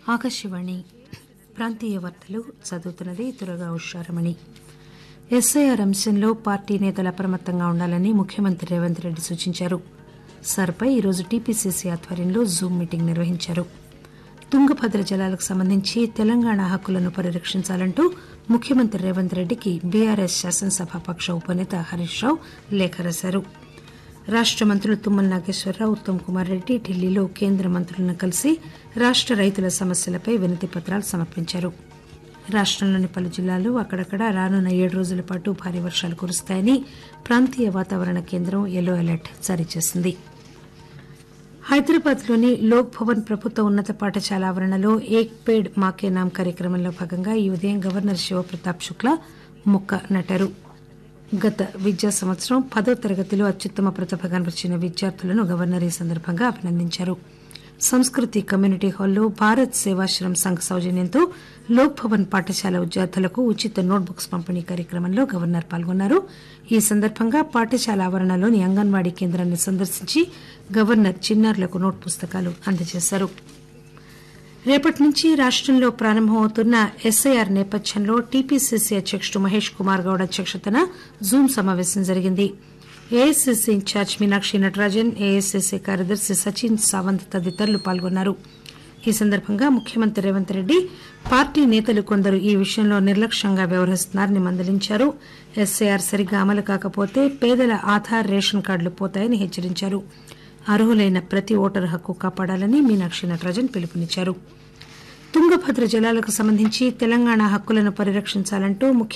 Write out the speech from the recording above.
ఆకాశవాణి ప్రాంతీయ వార్తలు చదువుతున్నది దురగా ఉషారమణి ఎస్ఐఆర్ అంశంలో పార్టీ నేతలు అప్రమత్తంగా ఉండాలని ముఖ్యమంత్రి రేవంత్ రెడ్డి సూచించారు సర్పై ఈరోజు టీపీసీసీ ఆధ్వర్యంలో జూమ్ మీటింగ్ నిర్వహించారు తుంగభద్ర జలాలకు సంబంధించి తెలంగాణ హక్కులను పరిరక్షించాలంటూ ముఖ్యమంత్రి రేవంత్ రెడ్డికి బీఆర్ఎస్ శాసనసభాపక్ష ఉపనేత హరీష్ రావు లేఖ రాశారు రాష్ట మంత్రులు తుమ్మల నాగేశ్వరరావు ఉత్తమ్ కుమార్ రెడ్డి ఢిల్లీలో కేంద్ర మంత్రులను కలిసి రాష్ట రైతుల సమస్యలపై వినతి పత్రాలు సమర్పించారు రాష్టంలోని పలు జిల్లాల్లో అక్కడక్కడ రానున్న ఏడు రోజుల పాటు భారీ వర్షాలు కురుస్తాయని ప్రాంతీయ వాతావరణ కేంద్రం ఎల్లో అలర్ట్ జారీ చేసింది హైదరాబాద్ లోని లోక్ భవన్ ప్రభుత్వ ఉన్నత పాఠశాల ఆవరణలో ఏక్ పేడ్ మాకే నామ్ కార్యక్రమంలో భాగంగా ఈ ఉదయం గవర్నర్ శివప్రతాప్ శుక్లా మొక్క నాటారు గత విద్యా సంవత్సరం పదో తరగతిలో అత్యుత్తమ ప్రతిభ కనబరిచిన విద్యార్థులను గవర్నర్ ఈ సందర్భంగా అభినందించారు సంస్కృతి కమ్యూనిటీ హాల్లో భారత్ సేవాశ్రమ్ సంఘ్ సౌజన్యంతో లోక్ భవన్ పాఠశాల విద్యార్థులకు ఉచిత నోట్ బుక్స్ పంపిణీ కార్యక్రమంలో గవర్నర్ పాల్గొన్నారు ఈ సందర్భంగా పాఠశాల ఆవరణలోని అంగన్వాడీ కేంద్రాన్ని సందర్శించి గవర్నర్ చిన్నారులకు నోట్ పుస్తకాలు అందజేశారు రేపటి నుంచి రాష్టంలో ప్రారంభమవుతున్న ఎస్ఐఆర్ నేపథ్యంలో టీపీసీసీ అధ్యకుడు మహేష్ కుమార్ గౌడ్ అధ్యక్షతన జూమ్ సమావేశం జరిగింది A I C C incharge Meenakshi Natarajan A I C C కార్యదర్శి సచిన్ సావంత్ తదితరులు పాల్గొన్నారు ఈ సందర్భంగా ముఖ్యమంత్రి రేవంత్ రెడ్డి పార్టీ నేతలు కొందరు ఈ విషయంలో నిర్లక్ష్యంగా వ్యవహరిస్తున్నారని మందలించారు ఎస్ఐఆర్ సరిగ్గా అమలు కాకపోతే పేదల ఆధార్ రేషన్ కార్డులు పోతాయని హెచ్చరించారు అర్హులైన ప్రతి ఓటరు హక్కు కాపాడాలని మీనాక్షి నటరాజన్ పిలుపునిచ్చారు తుంగభద్ర జలాలకు సంబంధించి తెలంగాణ హక్కులను పరిరక్షించాలంటూ ముఖ్య